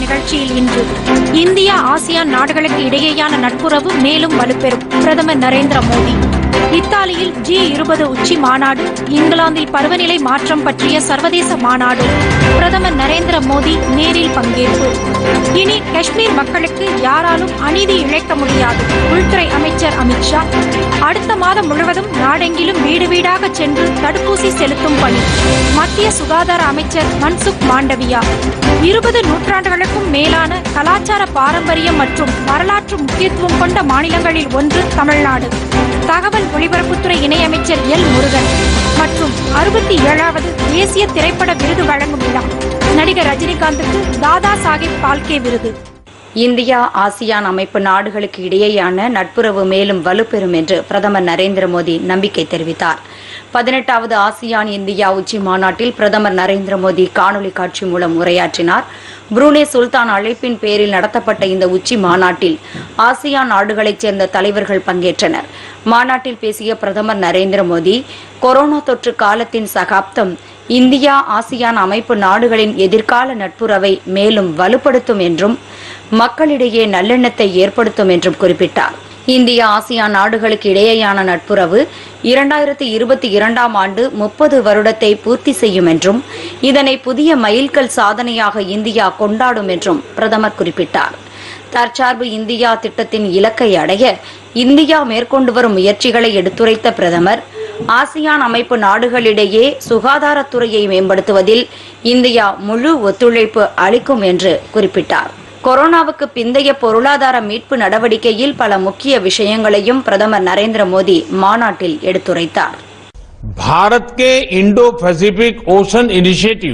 நிகழ்ச்சியில் இன்று India ASEAN நாடுகளுக்கு இடையேயான நட்புறவு மேலும் வலுப்பெறும் பிரதமர் நரேந்திர மோடி இத்தாலியில் ஜி இருபது உச்சி மாநாடு இங்கிலாந்தில் பருவநிலை மாற்றம் பற்றிய சர்வதேச மாநாடு பிரதமர் நரேந்திர மோடி நேரில் பங்கேற்பு இனி காஷ்மீர் மக்களுக்கு யாராலும் அநீதி இழைக்க முடியாது உள்துறை அமைச்சர் அமித்ஷா அடுத்த மாதம் முழுவதும் நாடெங்கிலும் வீடு வீடாக சென்று தடுப்பூசி செலுத்தும் பணி மத்திய சுகாதார அமைச்சர் மன்சுக் மாண்டவியா இருபது நூற்றாண்டுகளுக்கும் மேலான கலாச்சார பாரம்பரியம் மற்றும் வரலாற்று முக்கியத்துவம் கொண்ட மாநிலங்களில் ஒன்று தமிழ்நாடு தகவல் ஒலிபரப்புத்துறை இணையமைச்சர் எல் முருகன் மற்றும் அறுபத்தி ஏழாவது தேசிய திரைப்பட விருது வழங்கும் விழா நடிகர் ரஜினிகாந்துக்கு தாதா சாஹேப் பால்கே விருது இந்தியா ஆசியான் அமைப்பு நாடுகளுக்கு இடையேயான நட்புறவு மேலும் வலுப்பெறும் என்று பிரதமர் நரேந்திர மோடி நம்பிக்கை தெரிவித்தார் பதினெட்டாவது ஆசியான் இந்தியா உச்சி மாநாட்டில் பிரதமர் நரேந்திர மோடி காணொலி காட்சி மூலம் உரையாற்றினார் புரூனே சுல்தான் அழைப்பின் பேரில் நடத்தப்பட்ட இந்த உச்சி மாநாட்டில் ஆசியான் நாடுகளைச் சேர்ந்த தலைவர்கள் பங்கேற்றனர் மாநாட்டில் பேசிய பிரதமர் நரேந்திர மோடி கொரோனா தொற்று காலத்தின் சகாப்தம் இந்தியா ஆசியான் அமைப்பு நாடுகளின் எதிர்கால நட்புறவை மேலும் வலுப்படுத்தும் என்றும் மக்களிடையே நல்லெண்ணத்தை ஏற்படுத்தும் என்றும் குறிப்பிட்டார் இந்தியா ஆசியான் நாடுகளுக்கு இடையேயான நட்புறவு இரண்டாயிரத்தி இருபத்தி இரண்டாம் ஆண்டு முப்பது வருடத்தை பூர்த்தி செய்யும் என்றும் இதனை புதிய மைல்கல் சாதனையாக இந்தியா கொண்டாடும் என்றும் பிரதமர் குறிப்பிட்டார் தற்சார்பு இந்தியா திட்டத்தின் இலக்கை அடைய இந்தியா மேற்கொண்டு வரும் முயற்சிகளை எடுத்துரைத்த பிரதமர் ஆசியான் அமைப்பு நாடுகளிடையே சுகாதாரத்துறையை மேம்படுத்துவதில் இந்தியா முழு ஒத்துழைப்பு அளிக்கும் என்று குறிப்பிட்டார் கொரோனாவுக்கு பிந்தைய பொருளாதார மீட்பு நடவடிக்கையில் பல முக்கிய விஷயங்களையும் பிரதமர் நரேந்திர மோடி மாநாட்டில் எடுத்துரைத்தார் भारत के इंडो पैसिफिक ओशन इनिशिएटिव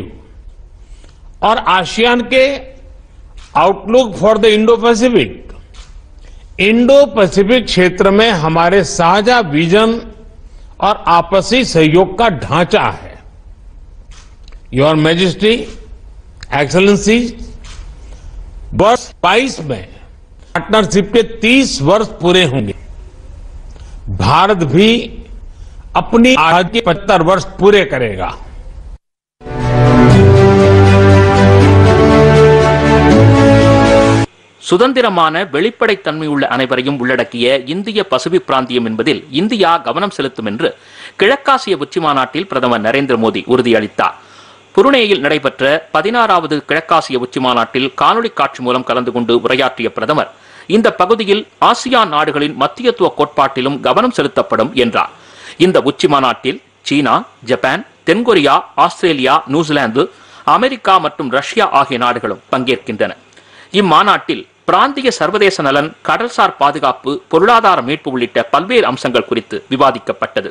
और आसियान के outlook for the Indo Pacific Indo Pacific क्षेत्र में हमारे साझा विजन और आपसी सहयोग का ढांचा है योर मैजेस्टी एक्सलेंसी वर्ष 22 में पार्टनरशिप के 30 वर्ष पूरे होंगे भारत भी अपनी आजादी के पचहत्तर वर्ष पूरे करेगा சுதந்திரமான வெளிப்படைத்தன்மை உள்ள அனைவரையும் உள்ளடக்கிய இந்திய பசிபிக் பிராந்தியம் என்பதில் இந்தியா கவனம் செலுத்தும் என்று கிழக்காசிய உச்சி மாநாட்டில் பிரதமர் நரேந்திர மோடி உறுதியளித்தார் புருனேயில் நடைபெற்ற பதினாறாவது கிழக்காசிய உச்சி மாநாட்டில் காணொலி காட்சி மூலம் கலந்து கொண்டு உரையாற்றிய பிரதமர் இந்த பகுதியில் ஆசியான் நாடுகளின் மத்தியத்துவ கோட்பாட்டிலும் கவனம் செலுத்தப்படும் என்றார் இந்த உச்சி மாநாட்டில் சீனா ஜப்பான் தென்கொரியா ஆஸ்திரேலியா நியூசிலாந்து அமெரிக்கா மற்றும் ரஷ்யா ஆகிய நாடுகளும் பங்கேற்கின்றன இம்மாநாட்டில் பிராந்திய சர்வதேச நலன் கடல்சார் பாதுகாப்பு பொருளாதார மீட்பு உள்ளிட்ட பல்வேறு அம்சங்கள் குறித்து விவாதிக்கப்பட்டது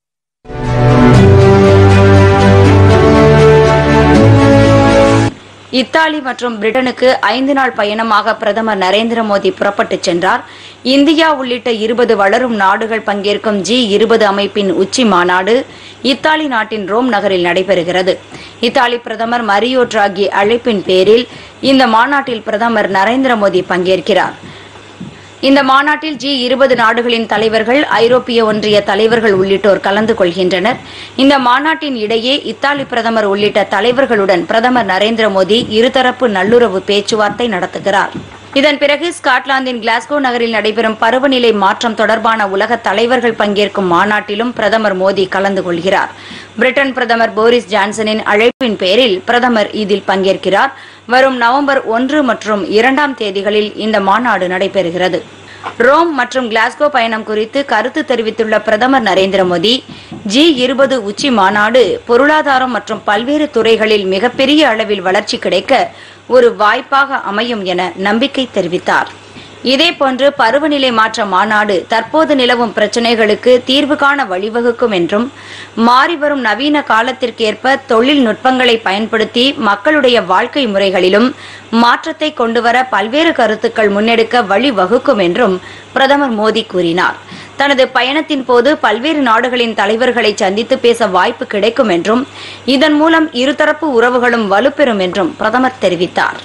இத்தாலி மற்றும் பிரிட்டனுக்கு ஐந்து நாள் பயணமாக பிரதமர் நரேந்திர மோடி புறப்பட்டுச் சென்றார் இந்தியா உள்ளிட்ட இருபது வளரும் நாடுகள் பங்கேற்கும் ஜி இருபது அமைப்பின் உச்சி மாநாடு இத்தாலி நாட்டின் ரோம் நகரில் நடைபெறுகிறது இத்தாலி பிரதமர் மரியோ டிராகி அழைப்பின் பேரில் இந்த மாநாட்டில் பிரதமர் நரேந்திர மோடி பங்கேற்கிறார் இந்த மாநாட்டில் ஜி இருபது நாடுகளின் தலைவர்கள் ஐரோப்பிய ஒன்றிய தலைவர்கள் உள்ளிட்டோர் கலந்து கொள்கின்றனர் இந்த மாநாட்டின் இடையே இத்தாலி பிரதமர் உள்ளிட்ட தலைவர்களுடன் பிரதமர் நரேந்திர மோடி இருதரப்பு நல்லுறவு பேச்சுவார்த்தை நடத்துகிறார் இதன் பிறகு ஸ்காட்லாந்தின் கிளாஸ்கோ நகரில் நடைபெறும் பருவநிலை மாற்றம் தொடர்பான உலக தலைவர்கள் பங்கேற்கும் மாநாட்டிலும் பிரதமர் மோடி கலந்து கொள்கிறார் பிரிட்டன் பிரதமர் போரிஸ் ஜான்சனின் அழைப்பின் பேரில் பிரதமர் இதில் பங்கேற்கிறார் வரும் நவம்பர் ஒன்று மற்றும் இரண்டாம் தேதிகளில் இந்த மாநாடு நடைபெறுகிறது ரோம் மற்றும் கிளாஸ்கோ பயணம் குறித்து கருத்து தெரிவித்துள்ள பிரதமர் நரேந்திர மோடி ஜி இருபது உச்சி மாநாடு பொருளாதாரம் மற்றும் பல்வேறு துறைகளில் மிகப்பெரிய அளவில் வளர்ச்சி கிடைக்க ஒரு வாய்ப்பாக அமையும் என நம்பிக்கை தெரிவித்தார் இதேபோன்று பருவநிலை மாற்ற மாநாடு தற்போது நிலவும் பிரச்சினைகளுக்கு தீர்வு காண வழிவகுக்கும் என்றும் மாறிவரும் நவீன காலத்திற்கேற்ப தொழில்நுட்பங்களை பயன்படுத்தி மக்களுடைய வாழ்க்கை முறைகளிலும் மாற்றத்தை கொண்டுவர பல்வேறு கருத்துக்கள் முன்னெடுக்க வழிவகுக்கும் என்றும் பிரதமர் மோடி கூறினார் தனது பயணத்தின் போது பல்வேறு நாடுகளின் தலைவர்களை சந்தித்து பேச வாய்ப்பு கிடைக்கும் என்றும் இதன் மூலம் இருதரப்பு உறவுகளும் வலுப்பெறும் என்றும் பிரதமர் தெரிவித்தார்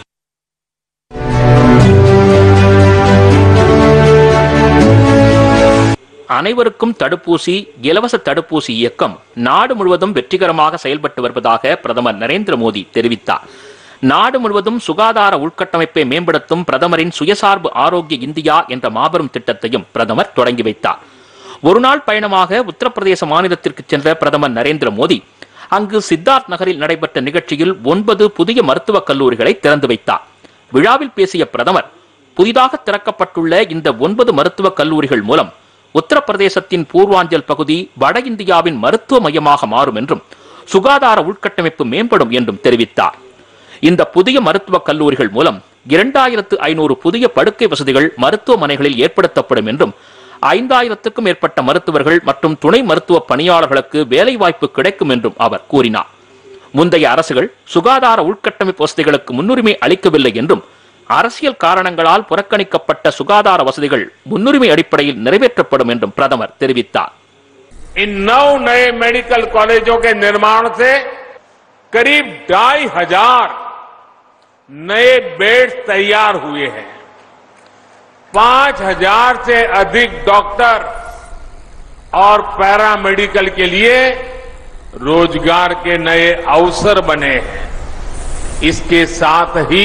அனைவருக்கும் தடுப்பூசி இலவச தடுப்பூசி இயக்கம் நாடு முழுவதும் வெற்றிகரமாக செயல்பட்டு வருவதாக பிரதமர் நரேந்திர மோடி தெரிவித்தார் நாடு முழுவதும் சுகாதார உள்கட்டமைப்பை மேம்படுத்தும் பிரதமரின் சுயசார்பு ஆரோக்கிய இந்தியா என்ற மாபெரும் திட்டத்தையும் பிரதமர் தொடங்கி வைத்தார் ஒருநாள் பயணமாக உத்தரப்பிரதேச மாநிலத்திற்கு சென்ற பிரதமர் நரேந்திர மோடி அங்கு சித்தார்த் நகரில் நடைபெற்ற நிகழ்ச்சியில் ஒன்பது புதிய மருத்துவக் கல்லூரிகளை திறந்து வைத்தார் விழாவில் பேசிய பிரதமர் புதிதாக திறக்கப்பட்டுள்ள இந்த ஒன்பது மருத்துவக் கல்லூரிகள் மூலம் உத்தரப்பிரதேசத்தின் பூர்வாஞ்சல் பகுதி வட இந்தியாவின் மருத்துவ மையமாக மாறும் என்றும் சுகாதார உள்கட்டமைப்பு மேம்படும் என்றும் தெரிவித்தார் இந்த புதிய மருத்துவக் கல்லூரிகள் மூலம் இரண்டாயிரத்து ஐநூறு புதிய படுக்கை வசதிகள் மருத்துவமனைகளில் ஏற்படுத்தப்படும் என்றும் ஐந்தாயிரத்துக்கும் மேற்பட்ட மருத்துவர்கள் மற்றும் துணை மருத்துவ பணியாளர்களுக்கு வேலைவாய்ப்பு கிடைக்கும் என்றும் அவர் கூறினார் முந்தைய அரசுகள் சுகாதார உள்கட்டமைப்பு வசதிகளுக்கு முன்னுரிமை அளிக்கவில்லை என்றும் அரசியல் காரணங்களால் புறக்கணிக்கப்பட்ட சுகாதார வசதிகள் முன்னுரிமை அடிப்படையில் நிறைவேற்றப்படும் என்றும் பிரதமர் தெரிவித்தார் इन नौ नए मेडिकल कॉलेजों के निर्माण से करीब ढाई हजार नए बेड्स तैयार हुए हैं पांच हजार से अधिक डॉक्टर और पैरामेडिकल के लिए रोजगार के नए अवसर बने हैं इसके साथ ही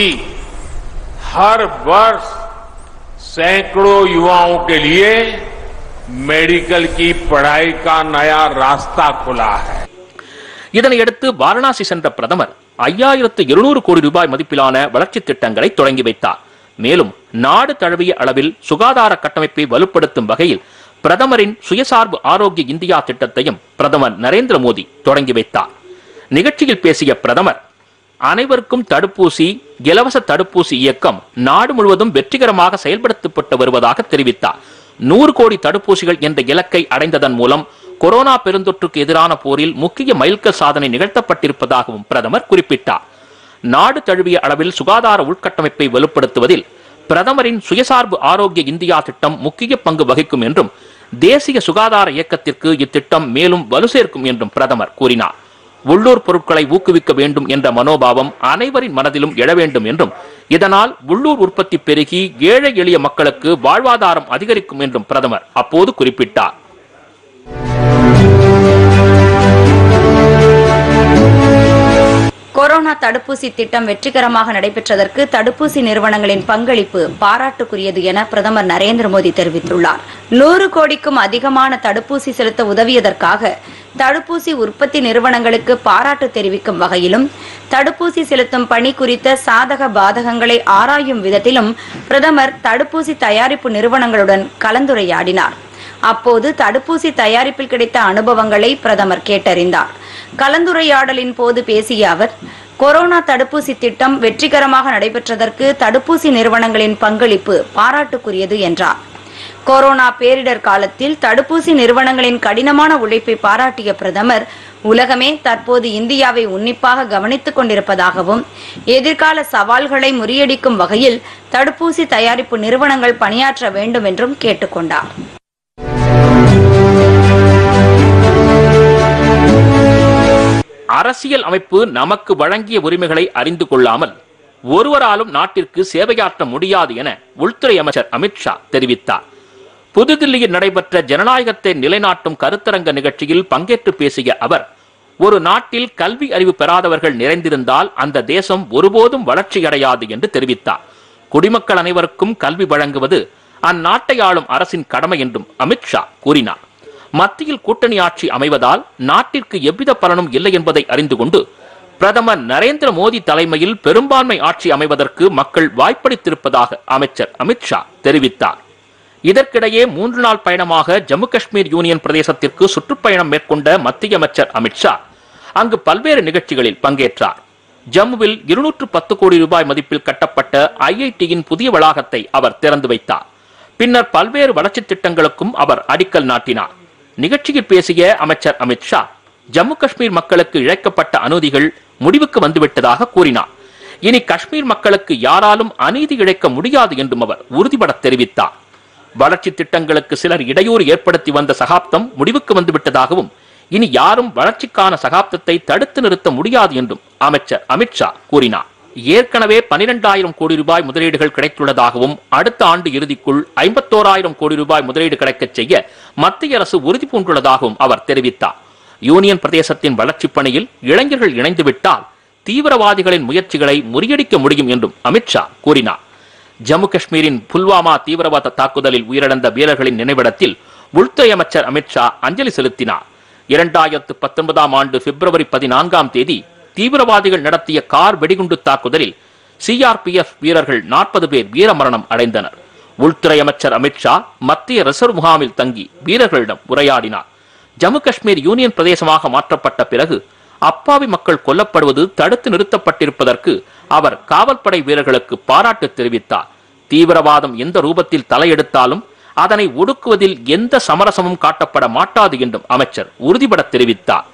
हर वर्ष सैकड़ों युवाओं के लिए मेडिकल की पढ़ाई का नया रास्ता खुला है இதனையடுத்து வாரணாசி சென்ற பிரதமர் ஐயாயிரத்து இருநூறு கோடி ரூபாய் மதிப்பிலான வளர்ச்சித் திட்டங்களை தொடங்கி வைத்தார் மேலும் நாடு தழுவிய அளவில் சுகாதார கட்டமைப்பை வலுப்படுத்தும் வகையில் பிரதமரின் சுயசார்பு ஆரோக்கிய இந்தியா திட்டத்தையும் பிரதமர் நரேந்திர மோடி தொடங்கி வைத்தார் நிகழ்ச்சியில் பேசிய பிரதமர் அனைவருக்கும் தடுப்பூசி இலவச தடுப்பூசி இயக்கம் நாடு முழுவதும் வெற்றிகரமாக செயல்படுத்தப்பட்டு வருவதாக தெரிவித்தார் நூறு கோடி தடுப்பூசிகள் என்ற இலக்கை அடைந்ததன் மூலம் கொரோனா பெருந்தொற்றுக்கு எதிரான போரில் முக்கிய மைல்கல் சாதனை நிகழ்த்தப்பட்டிருப்பதாகவும் பிரதமர் குறிப்பிட்டார் நாடு தழுவிய அளவில் சுகாதார உள்கட்டமைப்பை வலுப்படுத்துவதில் பிரதமரின் சுயசார்பு ஆரோக்கிய இந்தியா திட்டம் முக்கிய பங்கு வகிக்கும் என்றும் தேசிய சுகாதார இயக்கத்திற்கு இத்திட்டம் மேலும் வலு சேர்க்கும் என்றும் பிரதமர் கூறினார் உள்ளூர் பொருட்களை ஊக்குவிக்க வேண்டும் என்ற மனோபாவம் அனைவரின் மனதிலும் எழ வேண்டும் என்றும் இதனால் உள்ளூர் உற்பத்தி பெருகி ஏழை எளிய மக்களுக்கு வாழ்வாதாரம் அதிகரிக்கும் என்றும் பிரதமர் அப்போது குறிப்பிட்டார் கொரோனா தடுப்பூசி திட்டம் வெற்றிகரமாக நடைபெற்றதற்கு தடுப்பூசி நிறுவனங்களின் பங்களிப்பு பாராட்டுக்குரியது என பிரதமர் நரேந்திர மோடி தெரிவித்துள்ளார் நூறு கோடிக்கும் அதிகமான தடுப்பூசி செலுத்த உதவியதற்காக தடுப்பூசி உற்பத்தி நிறுவனங்களுக்கு பாராட்டு தெரிவிக்கும் வகையிலும் தடுப்பூசி செலுத்தும் பணி குறித்த சாதக பாதகங்களை ஆராயும் விதத்திலும் பிரதமர் தடுப்பூசி தயாரிப்பு நிறுவனங்களுடன் கலந்துரையாடினார் அப்போது தடுப்பூசி தயாரிப்பில் கிடைத்த அனுபவங்களை பிரதமர் கேட்டறிந்தார் கலந்துரையாடலின் போது பேசிய அவர் கொரோனா தடுப்பூசி திட்டம் வெற்றிகரமாக நடைபெற்றதற்கு தடுப்பூசி நிறுவனங்களின் பங்களிப்பு பாராட்டுக்குரியது என்றார் கொரோனா பேரிடர் காலத்தில் தடுப்பூசி நிறுவனங்களின் கடினமான உழைப்பை பாராட்டிய பிரதமர் உலகமே தற்போது இந்தியாவை உன்னிப்பாக கவனித்துக் கொண்டிருப்பதாகவும் எதிர்கால சவால்களை முறியடிக்கும் வகையில் தடுப்பூசி தயாரிப்பு நிறுவனங்கள் பணியாற்ற வேண்டும் என்றும் கேட்டுக்கொண்டார் அரசியல் அமைப்பு நமக்கு வழங்கிய உரிமைகளை அறிந்து கொள்ளாமல் ஒருவராலும் நாட்டிற்கு சேவையாற்ற முடியாது என உள்துறை அமைச்சர் அமித்ஷா தெரிவித்தார் புதுதில்லியில் நடைபெற்ற ஜனநாயகத்தை நிலைநாட்டும் கருத்தரங்க நிகழ்ச்சியில் பங்கேற்று பேசிய அவர் ஒரு நாட்டில் கல்வி அறிவு பெறாதவர்கள் நிறைந்திருந்தால் அந்த தேசம் ஒருபோதும் வளர்ச்சியடையாது என்று தெரிவித்தார் குடிமக்கள் அனைவருக்கும் கல்வி வழங்குவது அந்நாட்டை ஆளும் அரசின் கடமை என்றும் அமித்ஷா கூறினார் மத்தியில் கூட்டணி ஆட்சி அமைவதால் நாட்டிற்கு எவ்வித பலனும் இல்லை என்பதை அறிந்து கொண்டு பிரதமர் நரேந்திர மோடி தலைமையில் பெரும்பான்மை ஆட்சி அமைவதற்கு மக்கள் வாய்ப்பளித்திருப்பதாக அமைச்சர் அமித்ஷா தெரிவித்தார் இதற்கிடையே மூன்று நாள் பயணமாக ஜம்மு காஷ்மீர் யூனியன் பிரதேசத்திற்கு சுற்றுப்பயணம் மேற்கொண்ட மத்திய அமைச்சர் அமித்ஷா அங்கு பல்வேறு நிகழ்ச்சிகளில் பங்கேற்றார் ஜம்முவில் இருநூற்று பத்து கோடி ரூபாய் மதிப்பில் கட்டப்பட்ட ஐஐடியின் புதிய வளாகத்தை அவர் திறந்து வைத்தார் பின்னர் பல்வேறு வளர்ச்சித் திட்டங்களுக்கும் அவர் அடிக்கல் நாட்டினார் நிகழ்ச்சியில் பேசிய அமைச்சர் அமித்ஷா ஜம்மு காஷ்மீர் மக்களுக்கு இழைக்கப்பட்ட அநீதிகள் முடிவுக்கு வந்துவிட்டதாக கூறினார் இனி காஷ்மீர் மக்களுக்கு யாராலும் அநீதி இழைக்க முடியாது என்றும் அவர் உறுதிபட தெரிவித்தார் வளர்ச்சி திட்டங்களுக்கு சிலர் இடையூறு ஏற்படுத்தி வந்த சகாப்தம் முடிவுக்கு வந்துவிட்டதாகவும் இனி யாரும் வளர்ச்சிக்கான சகாப்தத்தை தடுத்து நிறுத்த முடியாது என்றும் அமைச்சர் அமித்ஷா கூறினார் ஏற்கனவே பனிரெண்டாயிரம் கோடி ரூபாய் முதலீடுகள் கிடைத்துள்ளதாகவும் அடுத்த ஆண்டு இறுதிக்குள் ஐம்பத்தோராயிரம் கோடி ரூபாய் முதலீடு கிடைக்கச் செய்ய மத்திய அரசு உறுதி பூண்டுள்ளதாகவும் அவர் தெரிவித்தார் யூனியன் பிரதேசத்தின் வளர்ச்சிப் பணியில் இளைஞர்கள் இணைந்துவிட்டால் தீவிரவாதிகளின் முயற்சிகளை முறியடிக்க முடியும் என்றும் அமித்ஷா கூறினார் ஜம்மு காஷ்மீரின் புல்வாமா தீவிரவாத தாக்குதலில் உயிரிழந்த வீரர்களின் நினைவிடத்தில் உள்துறை அமைச்சர் அமித்ஷா அஞ்சலி செலுத்தினார் இரண்டாயிரத்து பத்தொன்பதாம் ஆண்டு பிப்ரவரி பதினான்காம் தேதி தீவிரவாதிகள் நடத்திய கார் வெடிகுண்டு தாக்குதலில் சிஆர்பிஎஃப் வீரர்கள் நாற்பது பேர் வீரமரணம் அடைந்தனர் உள்துறை அமைச்சர் அமித்ஷா மத்திய ரிசர்வ் முகாமில் தங்கி வீரர்களிடம் உரையாடினார் ஜம்மு காஷ்மீர் யூனியன் பிரதேசமாக மாற்றப்பட்ட பிறகு அப்பாவி மக்கள் கொல்லப்படுவது தடுத்து நிறுத்தப்பட்டிருப்பதற்கு அவர் காவல்படை வீரர்களுக்கு பாராட்டு தெரிவித்தார் தீவிரவாதம் எந்த ரூபத்தில் தலையெடுத்தாலும் அதனை ஒடுக்குவதில் எந்த சமரசமும் காட்டப்பட மாட்டாது என்றும் அமைச்சர் உறுதிபட தெரிவித்தார்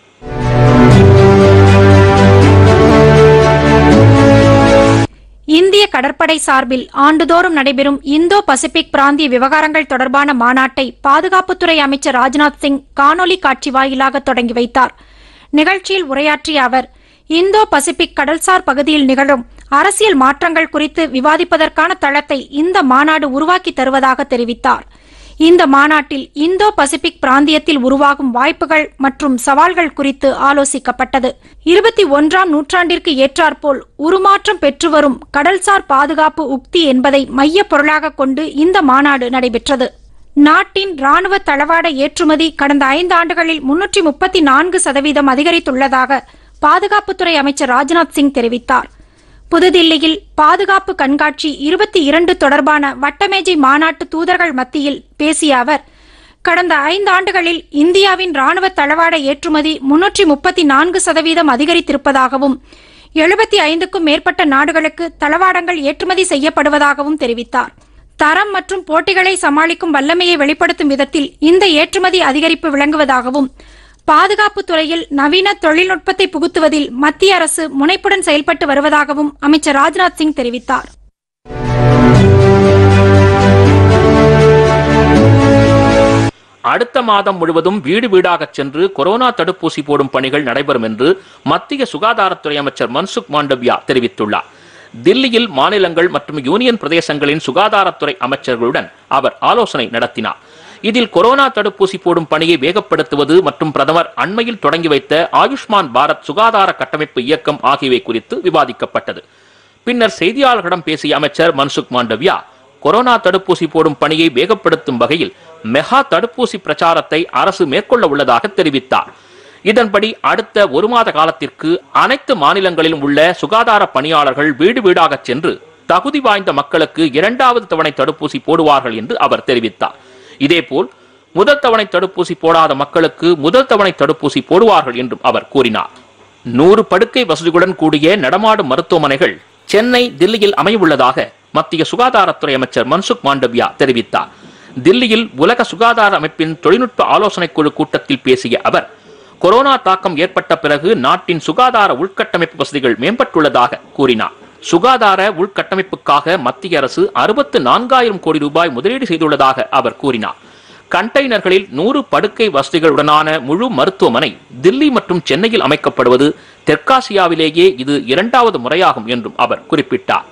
இந்திய கடற்படை சார்பில் ஆண்டுதோறும் நடைபெறும் இந்தோ பசிபிக் பிராந்திய விவகாரங்கள் தொடர்பான மாநாட்டை பாதுகாப்புத்துறை அமைச்சர் ராஜ்நாத் சிங் காணொலி காட்சி வாயிலாக தொடங்கி வைத்தார் நிகழ்ச்சியில் உரையாற்றிய அவர் இந்தோ பசிபிக் கடல்சார் பகுதியில் நிகழும் அரசியல் மாற்றங்கள் குறித்து விவாதிப்பதற்கான தளத்தை இந்த மாநாடு உருவாக்கி தருவதாக தெரிவித்தார் இந்த மாநாட்டில் இந்தோ பசிபிக் பிராந்தியத்தில் உருவாகும் வாய்ப்புகள் மற்றும் சவால்கள் குறித்து ஆலோசிக்கப்பட்டது இருபத்தி ஒன்றாம் நூற்றாண்டிற்கு ஏற்றாற்போல் உருமாற்றம் பெற்று வரும் கடல்சார் பாதுகாப்பு உக்தி என்பதை மையப் பொருளாக கொண்டு இந்த மாநாடு நடைபெற்றது நாட்டின் ராணுவ தளவாட ஏற்றுமதி கடந்த ஐந்து ஆண்டுகளில் முன்னூற்றி முப்பத்தி நான்கு சதவீதம் அதிகரித்துள்ளதாக பாதுகாப்புத்துறை அமைச்சர் ராஜ்நாத் சிங் தெரிவித்தார் புதுதில்லியில் பாதுகாப்பு கண்காட்சி இருபத்தி இரண்டு தொடர்பான வட்டமேஜை மாநாட்டு தூதர்கள் மத்தியில் பேசிய அவர் கடந்த ஐந்து ஆண்டுகளில் இந்தியாவின் ராணுவ தளவாட ஏற்றுமதி முன்னூற்றி முப்பத்தி நான்கு சதவீதம் அதிகரித்திருப்பதாகவும் எழுபத்தி ஐந்துக்கும் மேற்பட்ட நாடுகளுக்கு தளவாடங்கள் ஏற்றுமதி செய்யப்படுவதாகவும் தெரிவித்தார் தரம் மற்றும் போட்டிகளை சமாளிக்கும் வல்லமையை வெளிப்படுத்தும் விதத்தில் இந்த ஏற்றுமதி அதிகரிப்பு விளங்குவதாகவும் பாதுகாப்பு துறையில் நவீன தொழில்நுட்பத்தை புகுத்துவதில் மத்திய அரசு முனைப்புடன் செயல்பட்டு வருவதாகவும் அமைச்சர் ராஜ்நாத் சிங் தெரிவித்தார் அடுத்த மாதம் முழுவதும் வீடு வீடாக சென்று கொரோனா தடுப்பூசி போடும் பணிகள் நடைபெறும் என்று மத்திய சுகாதாரத்துறை அமைச்சர் மன்சுக் மாண்டவியா தெரிவித்துள்ளார் தில்லியில் மாநிலங்கள் மற்றும் யூனியன் பிரதேசங்களின் சுகாதாரத்துறை அமைச்சர்களுடன் அவர் ஆலோசனை நடத்தினார் இதில் கொரோனா தடுப்பூசி போடும் பணியை வேகப்படுத்துவது மற்றும் பிரதமர் அண்மையில் தொடங்கி வைத்த ஆயுஷ்மான் பாரத் சுகாதார கட்டமைப்பு இயக்கம் ஆகியவை குறித்து விவாதிக்கப்பட்டது பின்னர் செய்தியாளர்களிடம் பேசிய அமைச்சர் மன்சுக் மாண்டவியா கொரோனா தடுப்பூசி போடும் பணியை வேகப்படுத்தும் வகையில் மெகா தடுப்பூசி பிரச்சாரத்தை அரசு மேற்கொள்ள உள்ளதாக தெரிவித்தார் இதன்படி அடுத்த ஒரு மாத காலத்திற்கு அனைத்து மாநிலங்களிலும் உள்ள சுகாதார பணியாளர்கள் வீடு வீடாக சென்று தகுதி வாய்ந்த மக்களுக்கு இரண்டாவது தவணை தடுப்பூசி போடுவார்கள் என்று அவர் தெரிவித்தார் இதேபோல் முதல் தவணை தடுப்பூசி போடாத மக்களுக்கு முதல் தவணை தடுப்பூசி போடுவார்கள் என்றும் அவர் கூறினார் நூறு படுக்கை வசதிகளுடன் கூடிய நடமாடும் மருத்துவமனைகள் சென்னை தில்லியில் அமையவுள்ளதாக மத்திய சுகாதாரத்துறை அமைச்சர் மன்சுக் மாண்டவியா தெரிவித்தார் தில்லியில் உலக சுகாதார அமைப்பின் தொழில்நுட்ப ஆலோசனைக் குழு கூட்டத்தில் பேசிய அவர் கொரோனா தாக்கம் ஏற்பட்ட பிறகு நாட்டின் சுகாதார உள்கட்டமைப்பு வசதிகள் மேம்பட்டுள்ளதாக கூறினார் சுகாதார உள்கட்டமைப்புக்காக மத்திய அரசு அறுபத்து நான்காயிரம் கோடி ரூபாய் முதலீடு செய்துள்ளதாக அவர் கூறினார் கண்டெய்னர்களில் நூறு படுக்கை வசதிகளுடனான முழு மருத்துவமனை தில்லி மற்றும் சென்னையில் அமைக்கப்படுவது தெற்காசியாவிலேயே இது இரண்டாவது முறையாகும் என்றும் அவர் குறிப்பிட்டார்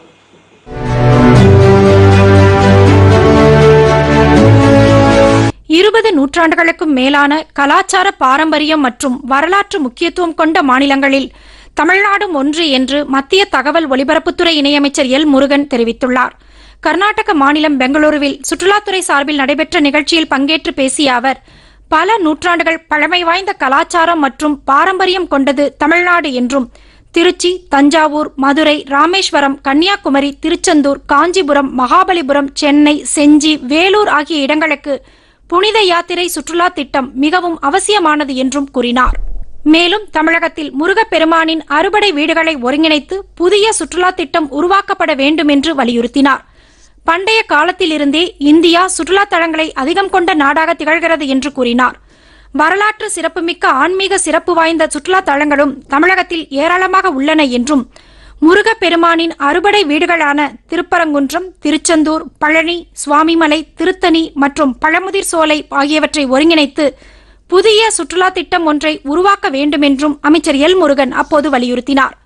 இருபது நூற்றாண்டுகளுக்கும் மேலான கலாச்சார பாரம்பரியம் மற்றும் வரலாற்று முக்கியத்துவம் கொண்ட மாநிலங்களில் தமிழ்நாடும் ஒன்று என்று மத்திய தகவல் ஒலிபரப்புத்துறை இணையமைச்சர் எல் முருகன் தெரிவித்துள்ளார் கர்நாடக மாநிலம் பெங்களூருவில் சுற்றுலாத்துறை சார்பில் நடைபெற்ற நிகழ்ச்சியில் பங்கேற்று பேசிய அவர் பல நூற்றாண்டுகள் பழமை வாய்ந்த கலாச்சாரம் மற்றும் பாரம்பரியம் கொண்டது தமிழ்நாடு என்றும் திருச்சி தஞ்சாவூர் மதுரை ராமேஸ்வரம் கன்னியாகுமரி திருச்செந்தூர் காஞ்சிபுரம் மகாபலிபுரம் சென்னை செஞ்சி வேலூர் ஆகிய இடங்களுக்கு புனித யாத்திரை சுற்றுலா திட்டம் மிகவும் அவசியமானது என்றும் கூறினார் மேலும் தமிழகத்தில் முருகப்பெருமானின் அறுபடை வீடுகளை ஒருங்கிணைத்து புதிய சுற்றுலா திட்டம் உருவாக்கப்பட வேண்டும் என்று வலியுறுத்தினார் பண்டைய காலத்திலிருந்தே இந்தியா சுற்றுலா தலங்களை அதிகம் கொண்ட நாடாக திகழ்கிறது என்று கூறினார் வரலாற்று சிறப்புமிக்க ஆன்மீக சிறப்பு வாய்ந்த சுற்றுலா தலங்களும் தமிழகத்தில் ஏராளமாக உள்ளன என்றும் முருகப்பெருமானின் அறுபடை வீடுகளான திருப்பரங்குன்றம் திருச்செந்தூர் பழனி சுவாமிமலை திருத்தணி மற்றும் பழமுதிர் சோலை ஆகியவற்றை ஒருங்கிணைத்து புதிய சுற்றுலா திட்டம் ஒன்றை உருவாக்க வேண்டும் என்றும் அமைச்சர் எல் முருகன் அப்போது வலியுறுத்தினார்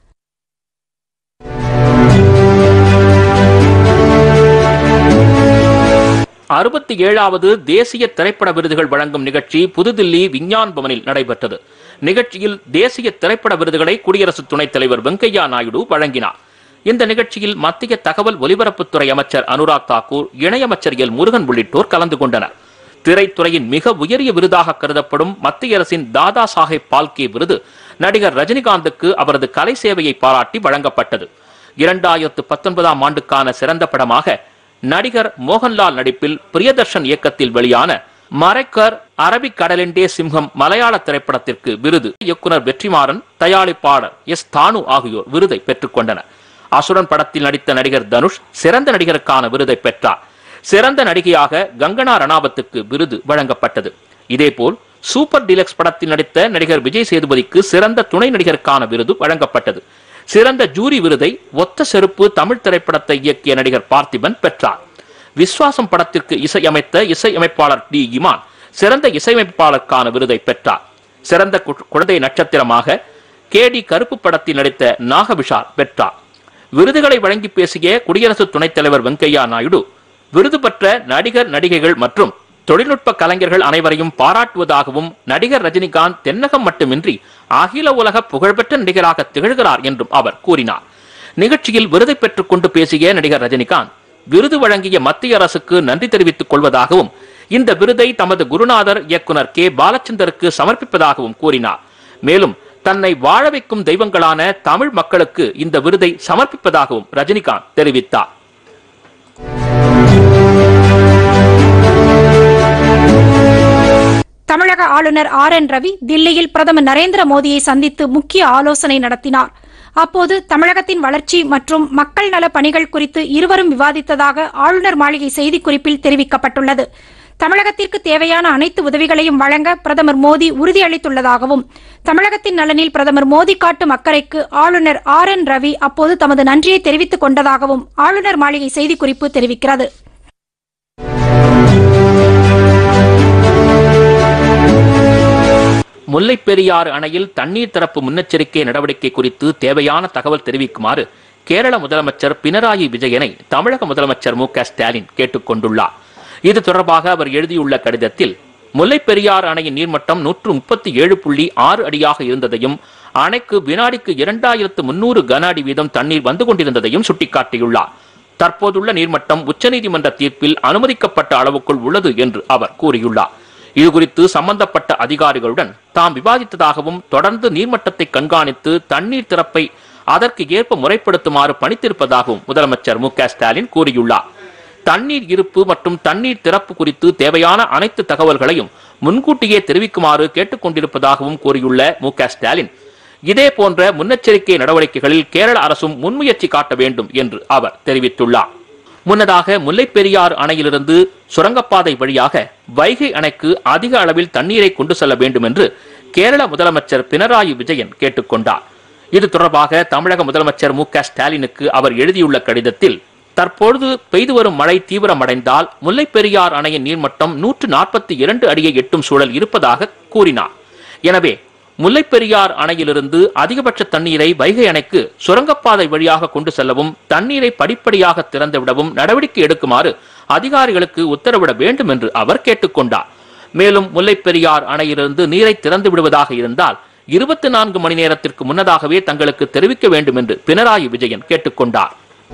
அறுபத்தி ஏழாவது தேசிய திரைப்பட விருதுகள் வழங்கும் நிகழ்ச்சி புதுதில்லி விஞ்ஞான் பவனில் நடைபெற்றது நிகழ்ச்சியில் தேசிய திரைப்பட விருதுகளை குடியரசு துணைத் தலைவர் வெங்கையா நாயுடு வழங்கினார் இந்த நிகழ்ச்சியில் மத்திய தகவல் ஒலிபரப்புத்துறை அமைச்சர் அனுராக் தாக்கூர் இணையமைச்சர் எல் முருகன் உள்ளிட்டோர் கலந்து கொண்டனர் திரைத்துறையின் மிக உயரிய விருதாக கருதப்படும் மத்திய அரசின் தாதா சாஹேப் பால்கே விருது நடிகர் ரஜினிகாந்துக்கு அவரது கலை சேவையை பாராட்டி வழங்கப்பட்டது இரண்டாயிரத்து பத்தொன்பதாம் ஆண்டுக்கான சிறந்த படமாக நடிகர் மோகன்லால் நடிப்பில் பிரியதர்ஷன் இயக்கத்தில் வெளியான மறைக்கர் அரபிக் கடலெண்டே சிம்ஹம் மலையாள திரைப்படத்திற்கு விருது இயக்குனர் வெற்றிமாறன் தயாரிப்பாளர் எஸ் தானு ஆகியோர் விருதை பெற்றுக் கொண்டனர் அசுரன் படத்தில் நடித்த நடிகர் தனுஷ் சிறந்த நடிகருக்கான விருதை பெற்றார் சிறந்த நடிகையாக கங்கனா ரணாவத்துக்கு விருது வழங்கப்பட்டது இதேபோல் சூப்பர் டிலக்ஸ் படத்தில் நடித்த நடிகர் விஜய் சேதுபதிக்கு சிறந்த துணை நடிகருக்கான விருது வழங்கப்பட்டது சிறந்த ஜூரி விருதை ஒத்த செருப்பு தமிழ் திரைப்படத்தை இயக்கிய நடிகர் பார்த்திபன் பெற்றார் விஸ்வாசம் படத்திற்கு இசையமைத்த இசையமைப்பாளர் டி இமான் சிறந்த இசையமைப்பாளருக்கான விருதை பெற்றார் சிறந்த கு- குழந்தை நட்சத்திரமாக கே டி கருப்பு படத்தில் நடித்த நாகவிஷால் பெற்றார் விருதுகளை வழங்கி பேசிய குடியரசு துணைத் தலைவர் வெங்கையா நாயுடு விருது பெற்ற நடிகர் நடிகைகள் மற்றும் தொழில்நுட்ப கலைஞர்கள் அனைவரையும் பாராட்டுவதாகவும் நடிகர் ரஜினிகாந்த் தென்னகம் மட்டுமின்றி அகில உலக புகழ்பெற்ற நடிகராக திகழ்கிறார் என்றும் அவர் கூறினார் நிகழ்ச்சியில் விருதை பெற்றுக் கொண்டு பேசிய நடிகர் ரஜினிகாந்த் விருது வழங்கிய மத்திய அரசுக்கு நன்றி தெரிவித்துக் கொள்வதாகவும் இந்த விருதை தமது குருநாதர் இயக்குனர் கே பாலச்சந்தருக்கு சமர்ப்பிப்பதாகவும் கூறினார் மேலும் தன்னை வாழ வைக்கும் தெய்வங்களான தமிழ் மக்களுக்கு இந்த விருதை சமர்ப்பிப்பதாகவும் ரஜினிகாந்த் தெரிவித்தார் தமிழக ஆளுநர் ஆர் என் ரவி தில்லியில் பிரதமர் நரேந்திர மோடியை சந்தித்து முக்கிய ஆலோசனை நடத்தினார் அப்போது தமிழகத்தின் வளர்ச்சி மற்றும் மக்கள் நல பணிகள் குறித்து இருவரும் விவாதித்ததாக ஆளுநர் மாளிகை செய்திக்குறிப்பில் தெரிவிக்கப்பட்டுள்ளது தமிழகத்திற்கு தேவையான அனைத்து உதவிகளையும் வழங்க பிரதமர் மோடி உறுதியளித்துள்ளதாகவும் தமிழகத்தின் நலனில் பிரதமர் மோடி காட்டும் அக்கறைக்கு ஆளுநர் ஆர் என் ரவி அப்போது தமது நன்றியை தெரிவித்துக் கொண்டதாகவும் ஆளுநர் மாளிகை செய்திக்குறிப்பு தெரிவிக்கிறது முல்லைப் பெரியாறு அணையில் தண்ணீர் திறப்பு முன்னெச்சரிக்கை நடவடிக்கை குறித்து தேவையான தகவல் தெரிவிக்குமாறு கேரள முதலமைச்சர் பினராயி விஜயனை தமிழக முதலமைச்சர் மு க ஸ்டாலின் கேட்டுக் கொண்டுள்ளார் இது தொடர்பாக அவர் எழுதியுள்ள கடிதத்தில் முல்லைப் பெரியாறு அணையின் நீர்மட்டம் நூற்று முப்பத்தி ஏழு புள்ளி ஆறு அடியாக இருந்ததையும் அணைக்கு வினாடிக்கு இரண்டாயிரத்து முன்னூறு கன அடி வீதம் தண்ணீர் வந்து கொண்டிருந்ததையும் சுட்டிக்காட்டியுள்ளார் தற்போதுள்ள நீர்மட்டம் உச்சநீதிமன்ற தீர்ப்பில் அனுமதிக்கப்பட்ட அளவுக்குள் உள்ளது என்று அவர் கூறியுள்ளார் இதுகுறித்து சம்பந்தப்பட்ட அதிகாரிகளுடன் தாம் விவாதித்ததாகவும் தொடர்ந்து நீர்மட்டத்தை கண்காணித்து தண்ணீர் திறப்பை அதற்கு ஏற்ப முறைப்படுத்துமாறு பணித்திருப்பதாகவும் முதலமைச்சர் மு க ஸ்டாலின் கூறியுள்ளார் தண்ணீர் இருப்பு மற்றும் தண்ணீர் திறப்பு குறித்து தேவையான அனைத்து தகவல்களையும் முன்கூட்டியே தெரிவிக்குமாறு கேட்டுக் கொண்டிருப்பதாகவும் கூறியுள்ள மு க ஸ்டாலின் இதே போன்ற முன்னெச்சரிக்கை நடவடிக்கைகளில் கேரள அரசும் முன்முயற்சி காட்ட வேண்டும் என்று அவர் தெரிவித்துள்ளார் முன்னதாக முல்லைப் பெரியாறு அணையிலிருந்து சுரங்கப்பாதை வழியாக வைகை அணைக்கு அதிக அளவில் தண்ணீரை கொண்டு செல்ல வேண்டும் என்று கேரள முதலமைச்சர் பினராயி விஜயன் கேட்டுக்கொண்டார் இது தொடர்பாக தமிழக முதலமைச்சர் மு க ஸ்டாலினுக்கு அவர் எழுதியுள்ள கடிதத்தில் தற்பொழுது பெய்து வரும் மழை தீவிரமடைந்தால் முல்லைப் பெரியார் அணையின் நீர்மட்டம் நூற்று நாற்பத்தி இரண்டு அடியை எட்டும் சூழல் இருப்பதாக கூறினார் எனவே முல்லைப் பெரியார் அணையிலிருந்து அதிகபட்ச தண்ணீரை வைகை அணைக்கு சுரங்கப்பாதை வழியாக கொண்டு செல்லவும் தண்ணீரை படிப்படியாக திறந்துவிடவும் நடவடிக்கை எடுக்குமாறு அதிகாரிகளுக்கு உத்தரவிட வேண்டும் என்று அவர் கேட்டுக்கொண்டார் மேலும் முல்லைப் பெரியார் அணையிலிருந்து நீரை திறந்து விடுவதாக இருந்தால் இருபத்தி நான்கு மணி நேரத்திற்கு முன்னதாகவே தங்களுக்கு தெரிவிக்க வேண்டும் என்று பினராயி விஜயன் கேட்டுக்கொண்டார்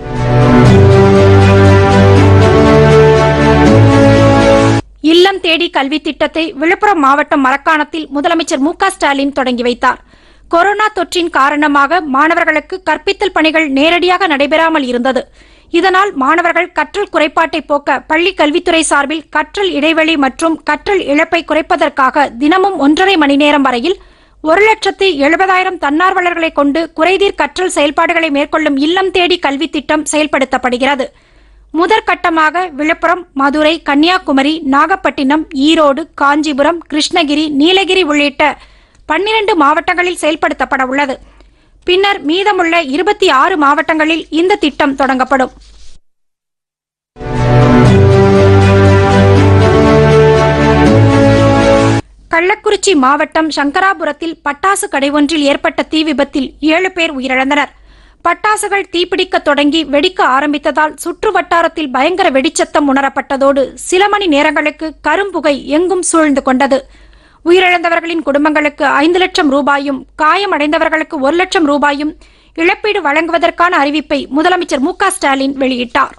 இல்லம் தேடி கல்வி திட்டத்தை விழுப்புரம் மாவட்டம் மரக்காணத்தில் முதலமைச்சர் மு க ஸ்டாலின் தொடங்கி வைத்தார் கொரோனா தொற்றின் காரணமாக மாணவர்களுக்கு கற்பித்தல் பணிகள் நேரடியாக நடைபெறாமல் இருந்தது இதனால் மாணவர்கள் கற்றல் குறைபாட்டை போக்க பள்ளி கல்வித்துறை சார்பில் கற்றல் இடைவெளி மற்றும் கற்றல் இழப்பை குறைப்பதற்காக தினமும் ஒன்றரை மணி நேரம் வரையில் ஒரு லட்சத்து எழுபதாயிரம் தன்னார்வலர்களை கொண்டு குறைதீர் கற்றல் செயல்பாடுகளை மேற்கொள்ளும் இல்லம் தேடி கல்வி திட்டம் செயல்படுத்தப்படுகிறது முதற்கட்டமாக விழுப்புரம் மதுரை கன்னியாகுமரி நாகப்பட்டினம் ஈரோடு காஞ்சிபுரம் கிருஷ்ணகிரி நீலகிரி உள்ளிட்ட பன்னிரண்டு மாவட்டங்களில் செயல்படுத்தப்பட உள்ளது பின்னர் மீதமுள்ள இருபத்தி ஆறு மாவட்டங்களில் இந்த திட்டம் தொடங்கப்படும் கள்ளக்குறிச்சி மாவட்டம் சங்கராபுரத்தில் பட்டாசு கடை ஒன்றில் ஏற்பட்ட தீ விபத்தில் ஏழு பேர் உயிரிழந்தனர் பட்டாசுகள் தீப்பிடிக்க தொடங்கி வெடிக்க ஆரம்பித்ததால் சுற்று வட்டாரத்தில் பயங்கர வெடிச்சத்தம் உணரப்பட்டதோடு சில மணி நேரங்களுக்கு கரும்புகை எங்கும் சூழ்ந்து கொண்டது உயிரிழந்தவர்களின் குடும்பங்களுக்கு ஐந்து லட்சம் ரூபாயும் காயமடைந்தவர்களுக்கு ஒரு லட்சம் ரூபாயும் இழப்பீடு வழங்குவதற்கான அறிவிப்பை முதலமைச்சர் மு க ஸ்டாலின் வெளியிட்டார்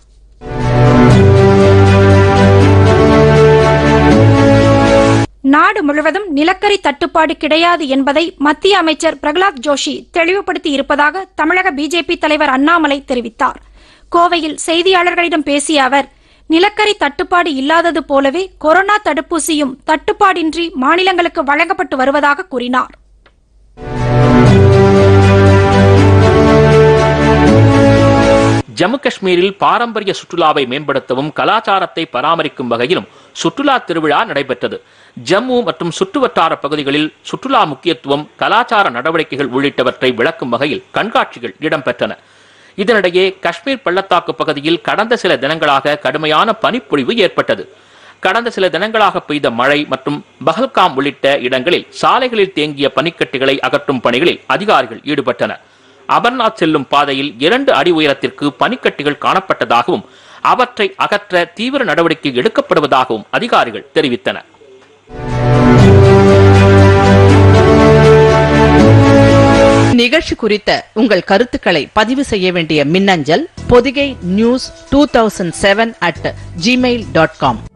நாடு முழுவதும் நிலக்கரி தட்டுப்பாடு கிடையாது என்பதை மத்திய அமைச்சர் பிரகலாத் ஜோஷி தெளிவுபடுத்தி இருப்பதாக தமிழக பிஜேபி தலைவர் அண்ணாமலை தெரிவித்தார் கோவையில் செய்தியாளர்களிடம் பேசிய அவர் நிலக்கரி தட்டுப்பாடு இல்லாதது போலவே கொரோனா தடுப்பூசியும் தட்டுப்பாடின்றி மாநிலங்களுக்கு வழங்கப்பட்டு வருவதாக கூறினார் ஜம்மு காஷ்மீரில் பாரம்பரிய சுற்றுலாவை மேம்படுத்தவும் கலாச்சாரத்தை பராமரிக்கும் வகையிலும் சுற்றுலா திருவிழா நடைபெற்றது ஜம்மு மற்றும் சுற்றுவட்டார பகுதிகளில் சுற்றுலா முக்கியத்துவம் கலாச்சார நடவடிக்கைகள் உள்ளிட்டவற்றை விளக்கும் வகையில் கண்காட்சிகள் இடம்பெற்றன இதனிடையே காஷ்மீர் பள்ளத்தாக்கு பகுதியில் கடந்த சில தினங்களாக கடுமையான பனிப்பொழிவு ஏற்பட்டது கடந்த சில தினங்களாக பெய்த மழை மற்றும் பஹல்காம் உள்ளிட்ட இடங்களில் சாலைகளில் தேங்கிய பனிக்கட்டிகளை அகற்றும் பணிகளில் அதிகாரிகள் ஈடுபட்டனர் அமர்நாத் செல்லும் பாதையில் இரண்டு அடி உயரத்திற்கு பனிக்கட்டிகள் காணப்பட்டதாகவும் அவற்றை அகற்ற தீவிர நடவடிக்கை எடுக்கப்படுவதாகவும் அதிகாரிகள் தெரிவித்தனர் நிகழ்ச்சி குறித்த உங்கள் கருத்துக்களை பதிவு செய்ய வேண்டிய மின்னஞ்சல் Podhigai news two thousand seven at Gmail dot com